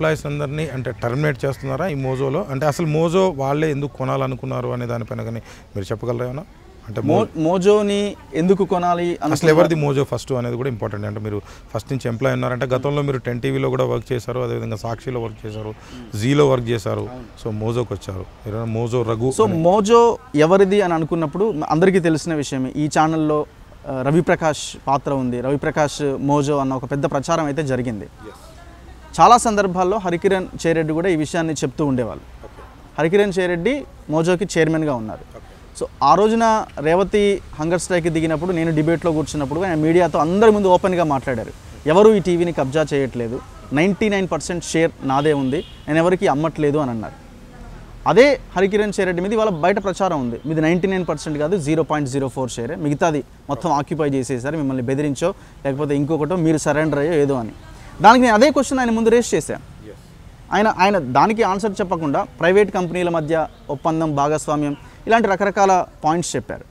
employees అందరినీ అంటే terminate చేస్తున్నారా ఈ మోజోలో అంటే అసలు మోజో వాళ్ళే ఎందుకు కొనాలనుకున్నారు అనే దానిపైన కానీ మీరు చెప్పగలరా ఏమన్నా అంటే మో మోజోని ఎందుకు కొనాలి అని అసలు ఎవరిది మోజో ఫస్ట్ అనేది కూడా ఇంపార్టెంట్ అంటే మీరు ఫస్ట్ నుంచి ఎంప్లాయ్ ఉన్నారంటే గతంలో మీరు టెన్ టీవీలో కూడా వర్క్ చేశారు అదేవిధంగా సాక్షిలో వర్క్ చేశారు జీలో వర్క్ చేశారు సో మోజోకి వచ్చారు మీరు మోజో రఘు సో మోజో ఎవరిది అని అనుకున్నప్పుడు అందరికీ తెలిసిన విషయమే ఈ ఛానల్లో ఆ, రవిప్రకాష్ పాత్ర ఉంది రవిప్రకాష్ మోజో అన్న ఒక పెద్ద ప్రచారం అయితే జరిగింది చాలా సందర్భాల్లో హరికిరణ్ చేరెడ్డి కూడా ఈ విషయాన్ని చెప్తూ ఉండేవాళ్ళు హరికిరణ్ చేరెడ్డి మోజోకి చైర్మన్గా ఉన్నారు సో ఆ రోజున రేవతి హంగర్ స్ట్రైక్ దిగినప్పుడు నేను డిబేట్లో కూర్చున్నప్పుడు ఆయన మీడియాతో అందరి ముందు ఓపెన్గా మాట్లాడారు ఎవరు ఈ టీవీని కబ్జా చేయట్లేదు నైంటీ నైన్ పర్సెంట్ షేర్ నాదే ఉంది నేను ఎవరికి అమ్మట్లేదు అని అన్నారు అదే హరికిరణ్ చేరెడ్డి మీద వాళ్ళ బయట ప్రచారం ఉంది మీది నైంటీ నైన్ పర్సెంట్ కాదు జీరో పాయింట్ జీరో ఫోర్ షేరే మిగతాది మొత్తం ఆక్యుపై చేసేసారు మిమ్మల్ని బెదిరించో లేకపోతే ఇంకొకటో మీరు సరెండర్ అయ్యో ఏదో అని దానికి నేను అదే క్వశ్చన్ ఆయన ముందు రేస్ చేశాను ఆయన ఆయన దానికి ఆన్సర్ చెప్పకుండా ప్రైవేట్ కంపెనీల మధ్య ఒప్పందం భాగస్వామ్యం ఇలాంటి రకరకాల పాయింట్స్ చెప్పారు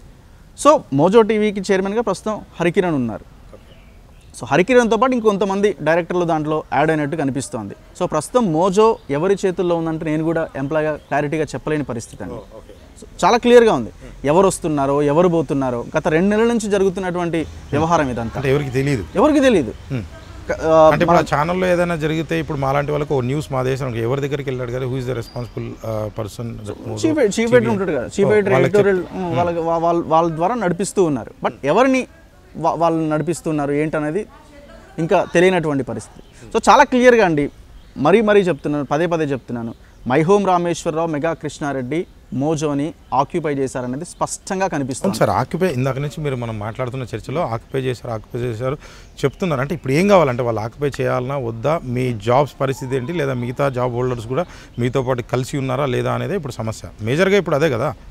సో మోజో టీవీకి చైర్మన్గా ప్రస్తుతం హరికిరణ్ ఉన్నారు సో హరికిరణ్తో పాటు ఇంకొంతమంది డైరెక్టర్లు దాంట్లో యాడ్ అయినట్టు కనిపిస్తోంది సో ప్రస్తుతం మోజో ఎవరి చేతుల్లో ఉందంటే నేను కూడా ఎంప్లాయ్గా క్లారిటీగా చెప్పలేని పరిస్థితి అండి సో చాలా క్లియర్గా ఉంది ఎవరు వస్తున్నారో ఎవరు పోతున్నారో గత రెండు నెలల నుంచి జరుగుతున్నటువంటి వ్యవహారం ఇదంతా అంటే ఎవరికి తెలియదు ఎవరికి తెలియదు క- ఆ, అంటే ఇప్పుడు ఆ ఛానల్లో ఏదైనా జరిగితే ఇప్పుడు మాలాంటి వాళ్ళకి ఒక న్యూస్ మా దేశం ఎవరి దగ్గరికి వెళ్ళాడు కదా who is the responsible person chief ed- chief editor ఉంటాడు కదా చీఫ్ ఎడిటర్ ఎడిటోరియల్ వాళ్ళ వాళ్ళ వాళ్ళ ద్వారా నడిపిస్తూ ఉన్నారు బట్ ఎవరిని వా- వాళ్ళు నడిపిస్తున్నారు ఏంటనేది ఇంకా తెలియనటువంటి పరిస్థితి సో చాలా క్లియర్గా అండి మరీ మరీ చెప్తున్నాను పదే పదే చెప్తున్నాను my home Rameshwar Rao mega Krishna Reddy మోజోని ఆక్యుపై చేశారనేది స్పష్టంగా కనిపిస్తుంది అవును సార్ ఆక్యుపై ఇందాక నుంచి మీరు మనం మాట్లాడుతున్న చర్చలో ఆక్యుపై చేశారు ఆక్యుపై చేశారు చెప్తున్నారు అంటే ఇప్పుడు ఏం కావాలంటే వాళ్ళు ఆక్యుపై చేయాలన్నా వద్దా మీ జాబ్స్ పరిస్థితి ఏంటి లేదా మిగతా జాబ్ హోల్డర్స్ కూడా మీతో పాటు కలిసి ఉన్నారా లేదా అనేది ఇప్పుడు సమస్య మేజర్గా ఇప్పుడు అదే కదా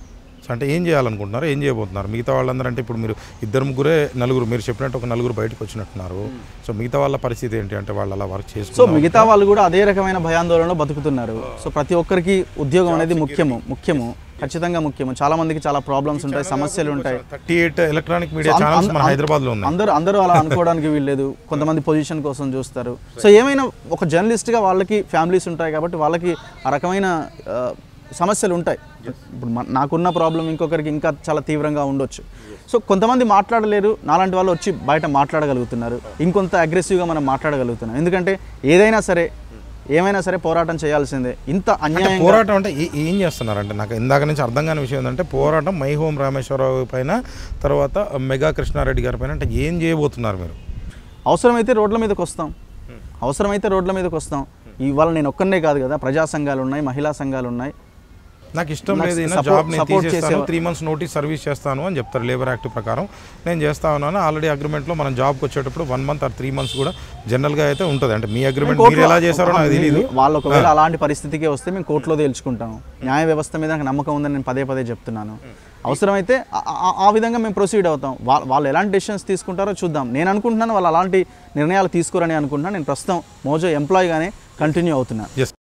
సో అంటే ఏం చేయాలనుకుంటున్నారు ఏం చేయబోతున్నారు మిగతా వాళ్ళందరూ అంటే ఇప్పుడు మీరు ఇద్దరు ముగ్గురే నలుగురు మీరు చెప్పినట్టు ఒక నలుగురు బయటకు వచ్చినట్టున్నారు సో మిగతా వాళ్ళ పరిస్థితి ఏంటి అంటే వాళ్ళు అలా వర్క్ సో చేసుకున్నారు మిగతా వాళ్ళు కూడా అదే రకమైన భయాందోళనలో బతుకుతున్నారు సో ప్రతి ఒక్కరికి ఉద్యోగం అనేది ముఖ్యము ముఖ్యము ఖచ్చితంగా ముఖ్యము చాలా మందికి చాలా ప్రాబ్లమ్స్ ఉంటాయి సమస్యలు ఉంటాయి thirty eight electronic media so um- channels మన అం- హైదరాబాద్లో ఉన్నాయి అందరూ అందరూ అలా అనుకోవడానికి వీల్లేదు కొంతమంది పొజిషన్ కోసం చూస్తారు సో ఏమైనా ఒక జర్నలిస్ట్గా వాళ్ళకి ఫ్యామిలీస్ ఉంటాయి కాబట్టి వాళ్ళకి ఆ రకమైన ఆ, సమస్యలు ఉంటాయి ఇప్పుడు మన- నాకున్న ప్రాబ్లం ఇంకొకరికి ఇంకా చాలా తీవ్రంగా ఉండొచ్చు సో కొంతమంది మాట్లాడలేరు నాలాంటి వాళ్ళు వచ్చి బయట మాట్లాడగలుగుతున్నారు ఇంకొంత అగ్రెసివ్గా మనం మాట్లాడగలుగుతున్నాం ఎందుకంటే ఏదైనా సరే ఏమైనా సరే పోరాటం చేయాల్సిందే ఇంత అంటే అన్యాయం పోరాటం అంటే ఏ- ఏం చేస్తున్నారు అంటే నాకు ఇందాక నుంచి అర్థం కాని విషయం ఏంటంటే పోరాటం మై హోమ్ రామేశ్వరరావు పైన తర్వాత మెగా కృష్ణారెడ్డి గారి పైన అంటే ఏం చేయబోతున్నారు మీరు అవసరమైతే రోడ్ల మీదకి వస్తాం అవసరమైతే రోడ్ల మీదకి వస్తాం ఇవాళ నేను ఒక్కనే కాదు కదా ప్రజా సంఘాలు ఉన్నాయి మహిళా సంఘాలు ఉన్నాయి నాకు ఇష్టం నాకు లేదు support- జాబ్ నేను support తీసేస్తాను చేసే- త్రీ మంత్స్ నోటీస్ సర్వీస్ చేస్తాను అని చెప్తారు లేబర్ యాక్ట్ ప్రకారం నేను చేస్తా ఉన్నాను ఆల్రెడీ అగ్రిమెంట్లో మనం జాబ్కి వచ్చేటప్పుడు one month or three months కూడా జనరల్గా అయితే ఉంటుంది అంటే మీ అగ్రిమెంట్ మీరు ఎలా చేశారో నాకు తెలియదు వాళ్ళు ఒకవేళ అలాంటి పరిస్థితికే వస్తే మేము కోర్టులో తేల్చుకుంటాం న్యాయ వ్యవస్థ మీద నాకు నమ్మకం ఉందని నేను పదే పదే చెప్తున్నాను అవసరమైతే ఆ- ఆ- ఆ విధంగా మేము ప్రొసీడ్ అవుతాం వా- వాళ్ళు ఎలాంటి డెసిషన్స్ తీసుకుంటారో చూద్దాం నేను అనుకుంటున్నాను వాళ్ళు అలాంటి నిర్ణయాలు తీసుకోరని అనుకుంటున్నాను నేను ప్రస్తుతం మోజో ఎంప్లాయీగానే కంటిన్యూ అవుతున్నాను ఎస్